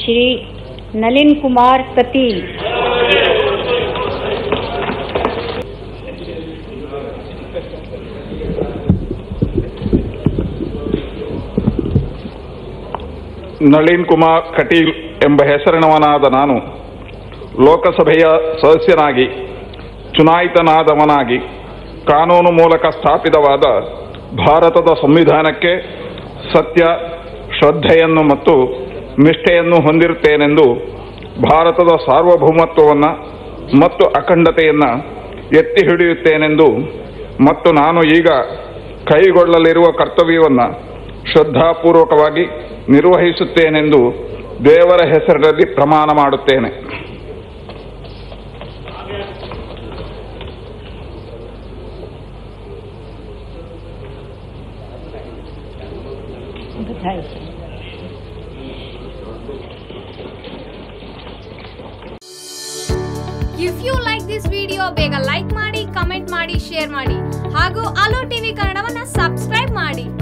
श्री नलिन कुमार कतील ನಳಿನ್ ಕುಮಾರ್ ಕಟೀಲ್ ಎಂಬ ಹೆಸರಿನವನಾದ ನಾನು ಲೋಕಸಭೆಯ ಸದಸ್ಯನಾಗಿ ಚುನಾಯಿತನಾದವನಾಗಿ ಕಾನೂನು ಮೂಲಕ ಸ್ಥಾಪಿತವಾದ ಭಾರತದ ಸಂವಿಧಾನಕ್ಕೆ ಸತ್ಯ ಶ್ರದ್ಧೆಯನ್ನು ಮತ್ತು ನಿಷ್ಠೆಯನ್ನು ಹೊಂದಿರುತ್ತೇನೆಂದು ಭಾರತದ ಸಾರ್ವಭೌಮತ್ವವನ್ನು ಮತ್ತು ಅಖಂಡತೆಯನ್ನು ಎತ್ತಿ ಹಿಡಿಯುತ್ತೇನೆಂದು ಮತ್ತು ನಾನು ಈಗ ಕೈಗೊಳ್ಳಲಿರುವ ಕರ್ತವ್ಯವನ್ನು ಶ್ರದ್ಧಾಪೂರ್ವಕವಾಗಿ ನಿರ್ವಹಿಸುತ್ತೇನೆಂದು ದೇವರ ಹೆಸರಿನಲ್ಲಿ ಪ್ರಮಾಣ ಮಾಡುತ್ತೇನೆ बधाई if you like this video ಬೇಗ ಲೈಕ್ ಮಾಡಿ ಕಮೆಂಟ್ ಮಾಡಿ ಶೇರ್ ಮಾಡಿ ಹಾಗೂ ಅಲೋ ಟಿವಿ ಕನ್ನಡವನ್ನ ಸಬ್ಸ್ಕ್ರೈಬ್ ಮಾಡಿ